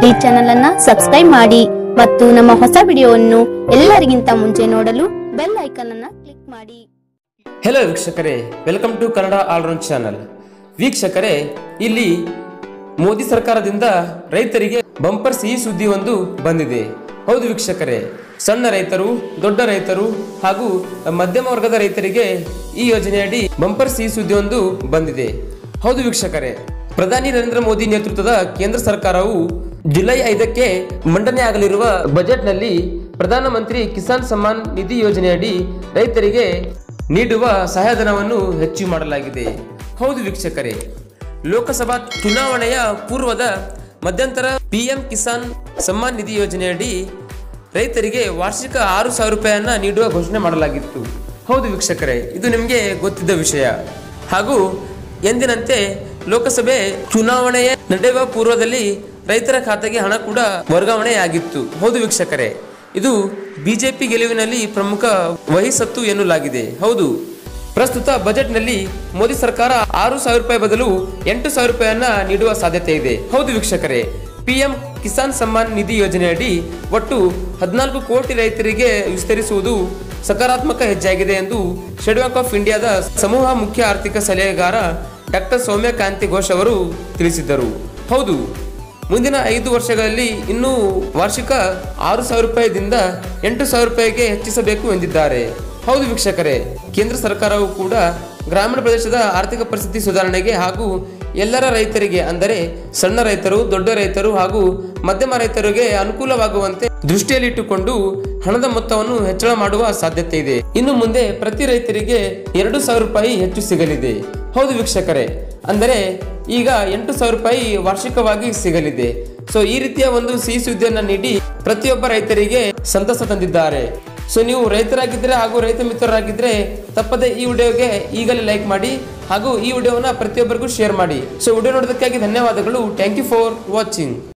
ಈ ಚಾನೆಲ್ ಅನ್ನ ಸಬ್ಸ್ಕ್ರೈಬ್ ಮಾಡಿ ಮತ್ತು ನಮ್ಮ ಹೊಸ ವಿಡಿಯೋವನ್ನು ಎಲ್ಲರಿಗಿಂತ ಮುಂಚೆ ನೋಡಲು ಬೆಲ್ ಐಕಾನ್ ಅನ್ನ ಕ್ಲಿಕ್ ಮಾಡಿ ಹೆಲೋ ವೀಕ್ಷಕರೇ welcome to Kannada all round channel ವೀಕ್ಷಕರೇ ಇಲ್ಲಿ ಮೋದಿ ಸರ್ಕಾರದಿಂದ ರೈತರಿಗೆ ಬಂಪರ್ ಸಿಹಿ ಸುದ್ದಿ ಒಂದು ಬಂದಿದೆ ಹೌದು ವೀಕ್ಷಕರೇ ಸಣ್ಣ ರೈತರು ದೊಡ್ಡ ರೈತರು ಹಾಗೂ ಮಧ್ಯಮ ವರ್ಗದ ರೈತರಿಗೆ ಈ ಯೋಜನೆಯಡಿ ಬಂಪರ್ ಸಿಹಿ ಸುದ್ದಿ ಒಂದು ಬಂದಿದೆ ಹೌದು ವೀಕ್ಷಕರೇ ಪ್ರಧಾನಿ ನರೇಂದ್ರ ಮೋದಿ ನೇತೃತ್ವದ ಕೇಂದ್ರ ಸರ್ಕಾರವು ಜುಲೈ ಐದಕ್ಕೆ ಮಂಡನೆ ಆಗಲಿರುವ ಬಜೆಟ್ನಲ್ಲಿ ಪ್ರಧಾನಮಂತ್ರಿ ಕಿಸಾನ್ ಸಮ್ಮಾನ್ ನಿಧಿ ಯೋಜನೆಯಡಿ ರೈತರಿಗೆ ನೀಡುವ ಸಹಾಯಧನವನ್ನು ಹೆಚ್ಚು ಮಾಡಲಾಗಿದೆ ಹೌದು ವೀಕ್ಷಕರೇ ಲೋಕಸಭಾ ಚುನಾವಣೆಯ ಪೂರ್ವದ ಮಧ್ಯಂತರ ಪಿಎಂ ಕಿಸಾನ್ ಸಮ್ಮಾನ್ ನಿಧಿ ಯೋಜನೆಯಡಿ ರೈತರಿಗೆ ವಾರ್ಷಿಕ ಆರು ಸಾವಿರ ರೂಪಾಯಿಯನ್ನ ನೀಡುವ ಘೋಷಣೆ ಮಾಡಲಾಗಿತ್ತು ಹೌದು ವೀಕ್ಷಕರೇ ಇದು ನಿಮಗೆ ಗೊತ್ತಿದ್ದ ವಿಷಯ ಹಾಗೂ ಎಂದಿನಂತೆ ಲೋಕಸಭೆ ಚುನಾವಣೆಯ ನಡೆಯುವ ಪೂರ್ವದಲ್ಲಿ ರೈತರ ಖಾತೆಗೆ ಹಣ ಕೂಡ ವರ್ಗಾವಣೆಯಾಗಿತ್ತು ಹೌದು ವೀಕ್ಷಕರೇ ಇದು ಬಿಜೆಪಿ ಗೆಲುವಿನಲ್ಲಿ ಪ್ರಮುಖ ವಹಿಸತ್ತು ಎನ್ನಲಾಗಿದೆ ಹೌದು ಪ್ರಸ್ತುತ ಬಜೆಟ್ನಲ್ಲಿ ಮೋದಿ ಸರ್ಕಾರ ಆರು ಸಾವಿರ ರೂಪಾಯಿ ಬದಲು ಎಂಟು ಸಾವಿರ ರೂಪಾಯಿಯನ್ನ ನೀಡುವ ಸಾಧ್ಯತೆ ಇದೆ ಹೌದು ವೀಕ್ಷಕರೇ ಪಿಎಂ ಕಿಸಾನ್ ಸಮ್ಮಾನ್ ನಿಧಿ ಯೋಜನೆಯಡಿ ಒಟ್ಟು ಹದಿನಾಲ್ಕು ಕೋಟಿ ರೈತರಿಗೆ ವಿಸ್ತರಿಸುವುದು ಸಕಾರಾತ್ಮಕ ಹೆಜ್ಜೆಯಾಗಿದೆ ಎಂದು ಸ್ಟೇಟ್ ಬ್ಯಾಂಕ್ ಆಫ್ ಇಂಡಿಯಾದ ಸಮೂಹ ಮುಖ್ಯ ಆರ್ಥಿಕ ಸಲಹೆಗಾರ ಡಾಕ್ಟರ್ ಸೌಮ್ಯಕಾಂತಿ ಘೋಷ್ ಅವರು ತಿಳಿಸಿದ್ದರು ಹೌದು ಮುಂದಿನ ಐದು ವರ್ಷಗಳಲ್ಲಿ ಇನ್ನೂ ವಾರ್ಷಿಕ ಆರು ಸಾವಿರ ರೂಪಾಯಿದಿಂದ ಎಂಟು ಸಾವಿರ ರೂಪಾಯಿಗೆ ಹೆಚ್ಚಿಸಬೇಕು ಎಂದಿದ್ದಾರೆ ಹೌದು ವೀಕ್ಷಕರೇ ಕೇಂದ್ರ ಸರ್ಕಾರವು ಕೂಡ ಗ್ರಾಮೀಣ ಪ್ರದೇಶದ ಆರ್ಥಿಕ ಪರಿಸ್ಥಿತಿ ಸುಧಾರಣೆಗೆ ಹಾಗೂ ಎಲ್ಲರ ರೈತರಿಗೆ ಅಂದರೆ ಸಣ್ಣ ರೈತರು ದೊಡ್ಡ ರೈತರು ಹಾಗೂ ಮಧ್ಯಮ ರೈತರಿಗೆ ಅನುಕೂಲವಾಗುವಂತೆ ದೃಷ್ಟಿಯಲ್ಲಿಟ್ಟುಕೊಂಡು ಹಣದ ಮೊತ್ತವನ್ನು ಹೆಚ್ಚಳ ಮಾಡುವ ಸಾಧ್ಯತೆ ಇದೆ ಇನ್ನು ಮುಂದೆ ಪ್ರತಿ ರೈತರಿಗೆ ಎರಡು ಸಾವಿರ ರೂಪಾಯಿ ಹೆಚ್ಚು ಸಿಗಲಿದೆ ಹೌದು ವೀಕ್ಷಕರೇ ಅಂದರೆ ಈಗ ಎಂಟು ಸಾವಿರ ರೂಪಾಯಿ ವಾರ್ಷಿಕವಾಗಿ ಸಿಗಲಿದೆ ಸೊ ಈ ರೀತಿಯ ಒಂದು ಸಿಹಿ ಸುದ್ದಿಯನ್ನ ನೀಡಿ ಪ್ರತಿಯೊಬ್ಬ ರೈತರಿಗೆ ಸಂತಸ ತಂದಿದ್ದಾರೆ ಸೊ ನೀವು ರೈತರಾಗಿದ್ದರೆ ಹಾಗೂ ರೈತ ಮಿತ್ರರಾಗಿದ್ದರೆ ತಪ್ಪದೆ ಈ ವಿಡಿಯೋಗೆ ಈಗಲೇ ಲೈಕ್ ಮಾಡಿ ಹಾಗೂ ಈ ವಿಡಿಯೋವನ್ನ ಪ್ರತಿಯೊಬ್ಬರಿಗೂ ಶೇರ್ ಮಾಡಿ ಸೊ ವಿಡಿಯೋ ನೋಡೋದಕ್ಕಾಗಿ ಧನ್ಯವಾದಗಳು ಥ್ಯಾಂಕ್ ಯು ಫಾರ್ ವಾಚಿಂಗ್